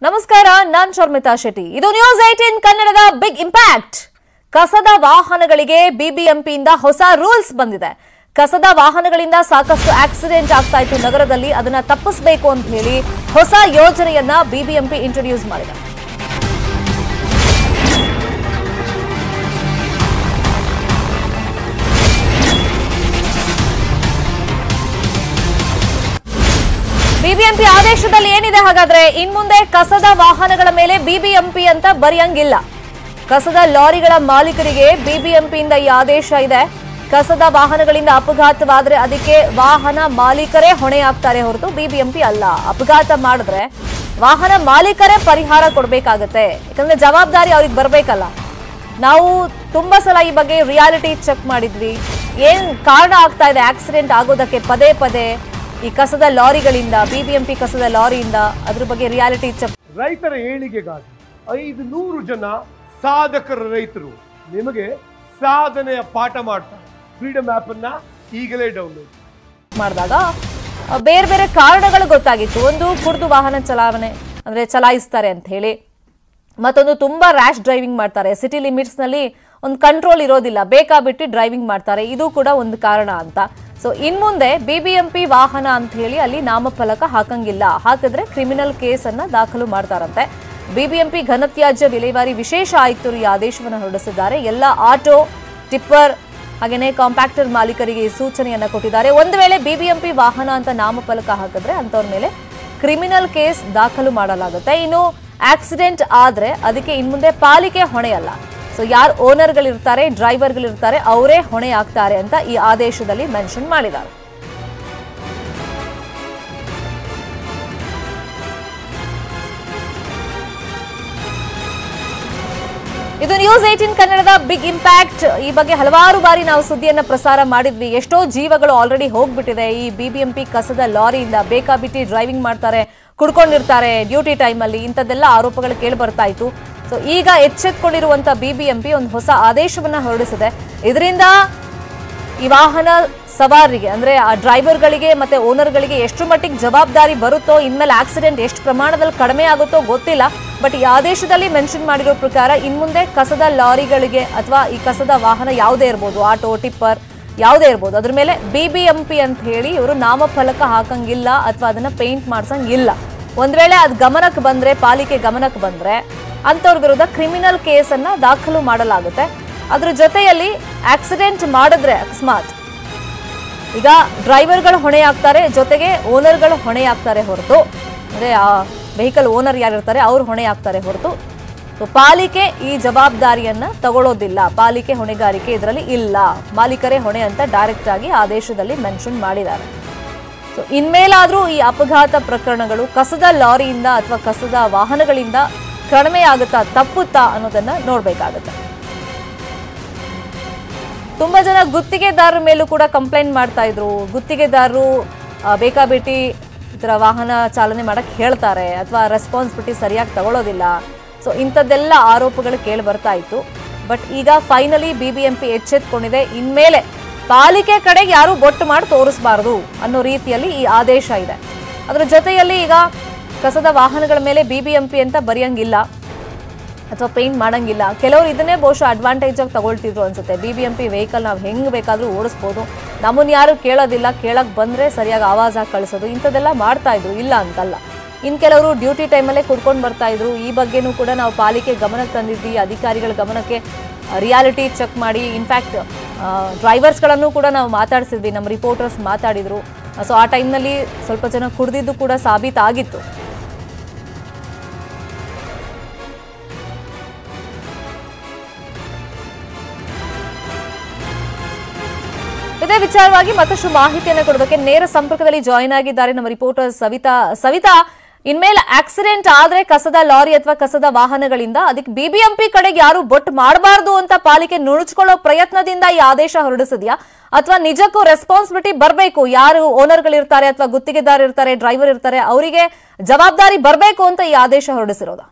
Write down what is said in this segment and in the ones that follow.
ನಮಸ್ಕಾರ ನಾನ್ ಶರ್ಮಿತಾ ಶೆಟ್ಟಿ ಇದು news eighteen ಕನ್ನಡದ ಬಿಗ್ ಇಂಪ್ಯಾಕ್ಟ್ ಕಸದ ವಾಹನಗಳಿಗೆ ಬಿಬಿಎಂಪಿಯಿಂದ ಹೊಸ ರೂಲ್ಸ್ ಬಂದಿದೆ ಕಸದ ವಾಹನಗಳಿಂದ ಸಾಕಷ್ಟು ಆಕ್ಸಿಡೆಂಟ್ ಆಗ್ತಾ ಇತ್ತು ನಗರದಲ್ಲಿ ಅದನ್ನ ತಪ್ಪಿಸಬೇಕು ಅಂತ ಹೇಳಿ ಹೊಸ ಯೋಜನೆಯನ್ನ ಬಿಬಿಎಂಪಿ ಇಂಟ್ರೊಡ್ಯೂಸ್ ಮಾಡಿದೆ ಬಿಬಿಎಂಪಿ ಆದೇಶದಲ್ಲಿ ಏನಿದೆ ಹಾಗಾದ್ರೆ ಇನ್ ಮುಂದೆ ಕಸದ ವಾಹನಗಳ ಮೇಲೆ ಬಿಬಿಎಂಪಿ ಅಂತ ಬರೆಯಂಗಿಲ್ಲ ಕಸದ ಲಾರಿಗಳ ಮಾಲೀಕರಿಗೆ ಬಿಬಿಎಂಪಿಯಿಂದ ಈ ಆದೇಶ ಇದೆ ಕಸದ ವಾಹನಗಳಿಂದ ಅಪಘಾತವಾದ್ರೆ ಅದಕ್ಕೆ ವಾಹನ ಮಾಲೀಕರೇ ಹೊಣೆಯಾಗ್ತಾರೆ ಹೊರತು ಬಿಬಿಎಂಪಿ ಅಲ್ಲ ಅಪಘಾತ ಮಾಡಿದ್ರೆ ವಾಹನ ಮಾಲೀಕರೇ ಪರಿಹಾರ ಕೊಡಬೇಕಾಗತ್ತೆ ಯಾಕಂದ್ರೆ ಜವಾಬ್ದಾರಿ ಅವ್ರಿಗೆ ಬರಬೇಕಲ್ಲ ನಾವು ತುಂಬಾ ಸಲ ಈ ಬಗ್ಗೆ ರಿಯಾಲಿಟಿ ಚೆಕ್ ಮಾಡಿದ್ವಿ ಏನ್ ಕಾರಣ ಆಗ್ತಾ ಇದೆ ಆಕ್ಸಿಡೆಂಟ್ ಆಗೋದಕ್ಕೆ ಪದೇ ಪದೇ ಈ ಕಸದ ಲಾರಿಗಳಿಂದ ಬಿಬಿಎಂಪಿ ಕಸದ ಲಾರಿಯಿಂದ ಅದ್ರ ಬಗ್ಗೆ ರಿಯಾಲಿಟಿ ಚೆಕ್ ರೈತರ ಏಳಿಗೆಗಾಗಿ ಐದು ನೂರು ಜನ ಸಾಧಕರ ರೈತರು ನಿಮಗೆ ಸಾಧನೆಯ ಪಾಠ ಮಾಡ್ತಾರೆ ಫ್ರೀಡಮ್ ಆಪ್ ಅನ್ನ ಈಗಲೇ ಡೌನ್ಲೋಡ್ ಮಾಡಿದಾಗ ಆ, ಬೇರೆ ಬೇರೆ ಕಾರಣಗಳು ಗೊತ್ತಾಗಿತ್ತು ಒಂದು ಕುಡಿದು ವಾಹನ ಚಲಾವಣೆ ಅಂದ್ರೆ ಚಲಾಯಿಸ್ತಾರೆ ಅಂತ ಹೇಳಿ ಮತ್ತೊಂದು ತುಂಬಾ ರ್ಯಾಶ್ ಡ್ರೈವಿಂಗ್ ಮಾಡ್ತಾರೆ ಸಿಟಿ ಲಿಮಿಟ್ಸ್ ನಲ್ಲಿ ಒಂದು ಕಂಟ್ರೋಲ್ ಇರೋದಿಲ್ಲ ಬೇಕಾಬಿಟ್ಟು ಡ್ರೈವಿಂಗ್ ಮಾಡ್ತಾರೆ ಇದು ಕೂಡ ಒಂದು ಕಾರಣ ಅಂತ ಸೊ ಇನ್ ಮುಂದೆ ಬಿಬಿಎಂಪಿ ವಾಹನ ಅಂತ ಹೇಳಿ ಅಲ್ಲಿ ನಾಮಫಲಕ ಹಾಕಂಗಿಲ್ಲ ಹಾಕಿದ್ರೆ ಕ್ರಿಮಿನಲ್ ಕೇಸ್ ಅನ್ನ ದಾಖಲು ಮಾಡ್ತಾರಂತೆ ಬಿಬಿಎಂಪಿ ಘನತ್ಯಾಜ್ಯ ವಿಲೇವಾರಿ ವಿಶೇಷ ಆಯುಕ್ತರು ಈ ಆದೇಶವನ್ನು ಹೊರಡಿಸಿದ್ದಾರೆ ಎಲ್ಲ ಆಟೋ ಟಿಪ್ಪರ್ ಹಾಗೇನೆ ಕಾಂಪ್ಯಾಕ್ಟರ್ ಮಾಲೀಕರಿಗೆ ಈ ಸೂಚನೆಯನ್ನ ಕೊಟ್ಟಿದ್ದಾರೆ ಒಂದು ವೇಳೆ ಬಿಬಿಎಂಪಿ ವಾಹನ ಅಂತ ನಾಮಫಲಕ ಹಾಕಿದ್ರೆ ಅಂತವ್ರ ಮೇಲೆ ಕ್ರಿಮಿನಲ್ ಕೇಸ್ ದಾಖಲು ಮಾಡಲಾಗುತ್ತೆ ಇನ್ನು ಆಕ್ಸಿಡೆಂಟ್ ಆದ್ರೆ ಅದಕ್ಕೆ ಇನ್ಮುಂದೆ ಪಾಲಿಕೆ ಹೊಣೆಯಲ್ಲ ಸೊ ಯಾರು ಓನರ್ಗಳಿರ್ತಾರೆ ಡ್ರೈವರ್ಗಳಿರ್ತಾರೆ ಅವರೇ ಹೊಣೆ ಆಗ್ತಾರೆ ಅಂತ ಈ ಆದೇಶದಲ್ಲಿ ಮೆನ್ಷನ್ ಮಾಡಿದ್ದಾರೆ ಇದು ನ್ಯೂಸ್ ಏಟೀನ್ ಕನ್ನಡದ ಬಿಗ್ ಇಂಪ್ಯಾಕ್ಟ್ ಈ ಬಗ್ಗೆ ಹಲವಾರು ಬಾರಿ ನಾವು ಸುದ್ದಿಯನ್ನ ಪ್ರಸಾರ ಮಾಡಿದ್ವಿ ಎಷ್ಟೋ ಜೀವಗಳು ಆಲ್ರೆಡಿ ಹೋಗ್ಬಿಟ್ಟಿದೆ ಈ ಬಿಬಿಎಂಪಿ ಕಸದ ಲಾರಿಯಿಂದ ಬೇಕಾಬಿಟ್ಟಿ ಡ್ರೈವಿಂಗ್ ಮಾಡ್ತಾರೆ ಕುಡ್ಕೊಂಡಿರ್ತಾರೆ ಡ್ಯೂಟಿ ಟೈಮಲ್ಲಿ ಇಂಥದ್ದೆಲ್ಲ ಆರೋಪಗಳು ಕೇಳಿ ಬರ್ತಾ ಇತ್ತು ಸೊ ಈಗ ಎಚ್ಚೆತ್ಕೊಂಡಿರುವಂತ ಬಿಬಿಎಂಪಿ ಒಂದು ಹೊಸ ಆದೇಶವನ್ನ ಹೊರಡಿಸಿದೆ ಇದರಿಂದ ಈ ವಾಹನ ಸವಾರರಿಗೆ ಅಂದ್ರೆ ಆ ಡ್ರೈವರ್ಗಳಿಗೆ ಮತ್ತೆ ಓನರ್ಗಳಿಗೆ ಎಷ್ಟು ಮಟ್ಟಿಗೆ ಜವಾಬ್ದಾರಿ ಬರುತ್ತೋ ಇನ್ಮೇಲೆ ಆಕ್ಸಿಡೆಂಟ್ ಎಷ್ಟು ಪ್ರಮಾಣದಲ್ಲಿ ಕಡಿಮೆ ಆಗುತ್ತೋ ಗೊತ್ತಿಲ್ಲ ಬಟ್ ಈ ಆದೇಶದಲ್ಲಿ ಮೆನ್ಷನ್ ಮಾಡಿರೋ ಪ್ರಕಾರ ಇನ್ಮುಂದೆ ಕಸದ ಲಾರಿಗಳಿಗೆ ಅಥವಾ ಈ ಕಸದ ವಾಹನ ಯಾವುದೇ ಇರ್ಬೋದು ಆಟೋ ಟಿಪ್ಪರ್ ಯಾವುದೇ ಇರ್ಬೋದು ಅದ್ರ ಮೇಲೆ ಬಿ ಬಿ ಎಂ ಪಿ ಅಂತ ಹೇಳಿ ಇವರು ನಾಮಫಲಕ ಹಾಕಂಗಿಲ್ಲ ಅಥವಾ ಅದನ್ನ ಪೇಂಟ್ ಮಾಡ್ಸಂಗಿಲ್ಲ ಒಂದ್ ವೇಳೆ ಅದು ಗಮನಕ್ಕೆ ಬಂದ್ರೆ ಪಾಲಿಕೆ ಗಮನಕ್ಕೆ ಬಂದ್ರೆ ಅಂಥವ್ರ ವಿರುದ್ಧ ಕ್ರಿಮಿನಲ್ ಕೇಸನ್ನ ದಾಖಲು ಮಾಡಲಾಗುತ್ತೆ ಅದ್ರ ಜೊತೆಯಲ್ಲಿ ಆಕ್ಸಿಡೆಂಟ್ ಮಾಡಿದ್ರೆ ಅಕಸ್ಮಾತ್ ಈಗ ಡ್ರೈವರ್ಗಳು ಹೊಣೆಯಾಗ್ತಾರೆ ಜೊತೆಗೆ ಓನರ್ಗಳು ಹೊಣೆಯಾಗ್ತಾರೆ ಹೊರತು ಅಂದ್ರೆ ಆ ವೆಹಿಕಲ್ ಓನರ್ ಯಾರಿರ್ತಾರೆ ಅವ್ರು ಹೊಣೆಯಾಗ್ತಾರೆ ಹೊರತು ಸೊ ಪಾಲಿಕೆ ಈ ಜವಾಬ್ದಾರಿಯನ್ನ ತಗೊಳ್ಳೋದಿಲ್ಲ ಪಾಲಿಕೆ ಹೊಣೆಗಾರಿಕೆ ಇದರಲ್ಲಿ ಇಲ್ಲ ಮಾಲೀಕರೇ ಹೊಣೆ ಅಂತ ಡೈರೆಕ್ಟ್ ಆಗಿ ಆದೇಶದಲ್ಲಿ ಮೆನ್ಷನ್ ಮಾಡಿದ್ದಾರೆ ಸೊ ಇನ್ಮೇಲಾದ್ರೂ ಈ ಅಪಘಾತ ಪ್ರಕರಣಗಳು ಕಸದ ಲಾರಿಯಿಂದ ಅಥವಾ ಕಸದ ವಾಹನಗಳಿಂದ ಕಡಿಮೆ ಆಗುತ್ತಾ ತಪ್ಪುತ್ತಾ ಅನ್ನೋದನ್ನ ನೋಡ್ಬೇಕಾಗತ್ತೆ ತುಂಬಾ ಜನ ಗುತ್ತಿಗೆದಾರರ ಮೇಲೂ ಕೂಡ ಕಂಪ್ಲೇಂಟ್ ಮಾಡ್ತಾ ಇದ್ರು ಗುತ್ತಿಗೆದಾರರು ಆ, ಬೇಕಾಬಿಟ್ಟಿ ಈ ಥರ ವಾಹನ ಚಾಲನೆ ಮಾಡಕ್ಕೆ ಹೇಳ್ತಾರೆ ಅಥವಾ ರೆಸ್ಪಾನ್ಸಿಬಿಲಿಟಿ ಸರಿಯಾಗಿ ತಗೊಳ್ಳೋದಿಲ್ಲ ಸೊ ಇಂಥದ್ದೆಲ್ಲ ಆರೋಪಗಳು ಕೇಳಿ ಬರ್ತಾ ಇತ್ತು ಬಟ್ ಈಗ finally B B M P ಎಚ್ಚೆತ್ಕೊಂಡಿದೆ ಇನ್ಮೇಲೆ ಪಾಲಿಕೆ ಕಡೆಗೆ ಯಾರು ಬೊಟ್ಟು ಮಾಡಿ ತೋರಿಸಬಾರ್ದು ಅನ್ನೋ ರೀತಿಯಲ್ಲಿ ಈ ಆದೇಶ ಇದೆ ಅದರ ಜೊತೆಯಲ್ಲಿ ಈಗ ಕಸದ ವಾಹನಗಳ ಮೇಲೆ ಬಿ ಬಿ ಎಂ ಪಿ ಅಂತ ಬರೆಯಂಗಿಲ್ಲ ಅಥವಾ ಪೇಂಟ್ ಮಾಡಂಗಿಲ್ಲ ಕೆಲವರು ಇದನ್ನೇ ಬಹುಶಃ ಅಡ್ವಾಂಟೇಜ್ ಆಗಿ ತಗೊಳ್ತಿದ್ರು ಅನ್ಸುತ್ತೆ B B M P vehicle ನಾವು ಹೆಂಗೆ ಬೇಕಾದರೂ ಓಡಿಸ್ಬೋದು ನಮ್ಮನ್ನ ಯಾರು ಕೇಳೋದಿಲ್ಲ ಕೇಳಕ್ಕೆ ಬಂದರೆ ಸರಿಯಾಗಿ ಆವಾಜ್ ಹಾಕಿ ಕಳಿಸೋದು ಇಂಥದ್ದೆಲ್ಲ ಮಾಡ್ತಾ ಇದ್ರು ಇಲ್ಲ ಅಂತಲ್ಲ ಇನ್ನು ಕೆಲವರು ಡ್ಯೂಟಿ ಟೈಮಲ್ಲೇ ಕುಡ್ಕೊಂಡು ಬರ್ತಾ ಇದ್ರು ಈ ಬಗ್ಗೆನೂ ಕೂಡ ನಾವು ಪಾಲಿಕೆ ಗಮನಕ್ಕೆ ತಂದಿದ್ವಿ ಅಧಿಕಾರಿಗಳ ಗಮನಕ್ಕೆ ರಿಯಾಲಿಟಿ ಚೆಕ್ ಮಾಡಿ ಇನ್ಫ್ಯಾಕ್ಟ್ ಡ್ರೈವರ್ಸ್ಗಳನ್ನು ಕೂಡ ನಾವು ಮಾತಾಡಿಸಿದ್ವಿ ನಮ್ಮ ರಿಪೋರ್ಟರ್ಸ್ ಮಾತಾಡಿದ್ರು ಸೊ ಆ ಟೈಮ್ನಲ್ಲಿ ಸ್ವಲ್ಪ ಜನ ಕುಡ್ದಿದ್ದು ಕೂಡ ಸಾಬೀತಾಗಿತ್ತು ಇದೇ ವಿಚಾರವಾಗಿ ಮತ್ತಷ್ಟು ಮಾಹಿತಿಯನ್ನು ಕೊಡೋದಕ್ಕೆ ನೇರ ಸಂಪರ್ಕದಲ್ಲಿ ಜಾಯಿನ್ ಆಗಿದ್ದಾರೆ ನಮ್ಮ ರಿಪೋರ್ಟರ್ ಸವಿತಾ ಸವಿತಾ ಇನ್ಮೇಲೆ ಆಕ್ಸಿಡೆಂಟ್ ಆದ್ರೆ ಕಸದ ಲಾರಿ ಅಥವಾ ಕಸದ ವಾಹನಗಳಿಂದ ಅದಕ್ಕೆ ಬಿಬಿಎಂಪಿ ಕಡೆಗೆ ಯಾರು ಬೊಟ್ ಮಾಡಬಾರ್ದು ಅಂತ ಪಾಲಿಕೆ ನುಣುಚ್ಕೊಳ್ಳೋ ಪ್ರಯತ್ನದಿಂದ ಈ ಆದೇಶ ಹೊರಡಿಸಿದ್ಯಾ ಅಥವಾ ನಿಜಕ್ಕೂ ರೆಸ್ಪಾನ್ಸಿಬಿಲಿಟಿ ಬರಬೇಕು ಯಾರು ಓನರ್ಗಳಿರ್ತಾರೆ ಅಥವಾ ಗುತ್ತಿಗೆದಾರ ಇರ್ತಾರೆ ಡ್ರೈವರ್ ಇರ್ತಾರೆ ಅವರಿಗೆ ಜವಾಬ್ದಾರಿ ಬರಬೇಕು ಅಂತ ಈ ಆದೇಶ ಹೊರಡಿಸಿರೋದಾ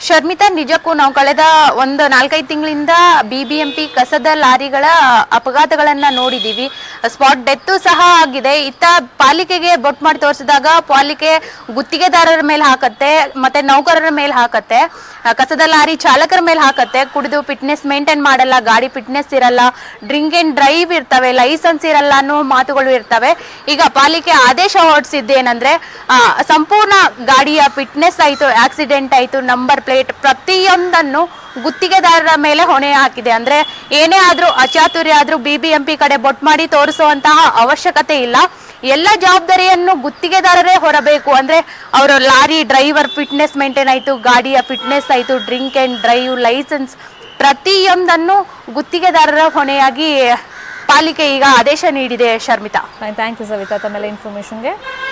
ಶರ್ಮಿತಾ ನಿಜಕ್ಕೂ ನಾವು ಕಳೆದ ಒಂದು ನಾಲ್ಕೈದು ತಿಂಗಳಿಂದ ಬಿ ಬಿ ಎಂ ಪಿ ಕಸದ ಲಾರಿಗಳ ಅಪಘಾತಗಳನ್ನ ನೋಡಿದೀವಿ ಸ್ಪಾಟ್ ಡೆತ್ತು ಸಹ ಆಗಿದೆ ಇತ್ತ ಪಾಲಿಕೆಗೆ ಬೊಟ್ ಮಾಡಿ ತೋರಿಸಿದಾಗ ಪಾಲಿಕೆ ಗುತ್ತಿಗೆದಾರರ ಮೇಲೆ ಹಾಕತ್ತೆ ಮತ್ತೆ ನೌಕರರ ಮೇಲೆ ಹಾಕತ್ತೆ ಆ, ಕಸದ ಲಾರಿ ಚಾಲಕರ ಮೇಲೆ ಹಾಕತ್ತೆ ಕುಡಿದು ಫಿಟ್ನೆಸ್ ಮೇಂಟೈನ್ ಮಾಡಲ್ಲ ಗಾಡಿ ಫಿಟ್ನೆಸ್ ಇರಲ್ಲ ಡ್ರಿಂಕ್ ಅಂಡ್ ಡ್ರೈವ್ ಇರ್ತವೆ ಲೈಸೆನ್ಸ್ ಇರಲ್ಲ ಅನ್ನೋ ಮಾತುಗಳು ಇರ್ತವೆ ಈಗ ಪಾಲಿಕೆ ಆದೇಶ ಹೊರಡಿಸಿದ್ದೇನೆಂದ್ರೆ ಆ, ಸಂಪೂರ್ಣ ಗಾಡಿಯ ಫಿಟ್ನೆಸ್ ಆಯ್ತು ಆಕ್ಸಿಡೆಂಟ್ ಆಯ್ತು ನಂಬರ್ ಪ್ಲೇಟ್ ಪ್ರತಿಯೊಂದನ್ನು ಗುತ್ತಿಗೆದಾರರ ಮೇಲೆ ಹೊಣೆ ಹಾಕಿದೆ ಅಂದ್ರೆ ಏನೇ ಆದ್ರೂ ಅಚಾತುರ್ಯ ಆದ್ರೂ ಬಿ ಬಿ ಎಂ ಪಿ ಕಡೆ ಬೊಟ್ ಮಾಡಿ ತೋರಿಸುವಂತಹ ಅವಶ್ಯಕತೆ ಇಲ್ಲ ಎಲ್ಲ ಜವಾಬ್ದಾರಿಯನ್ನು ಗುತ್ತಿಗೆದಾರರೇ ಹೊರಬೇಕು ಅಂದ್ರೆ ಅವರ ಲಾರಿ ಡ್ರೈವರ್ ಫಿಟ್ನೆಸ್ ಮೇಂಟೈನ್ ಆಯ್ತು ಗಾಡಿಯ ಫಿಟ್ನೆಸ್ ಆಯ್ತು ಡ್ರಿಂಕ್ ಅಂಡ್ ಡ್ರೈವ್ ಲೈಸೆನ್ಸ್ ಪ್ರತಿಯೊಂದನ್ನು ಗುತ್ತಿಗೆದಾರರ ಹೊಣೆಯಾಗಿ ಪಾಲಿಕೆ ಈಗ ಆದೇಶ ನೀಡಿದೆ ಶರ್ಮಿತಾ ಥ್ಯಾಂಕ್ ಯು ಸವಿತಾ ತಮ್ಮೆಲ್ಲ ಇನ್ಫಾರ್ಮೇಶನ್ಗೆ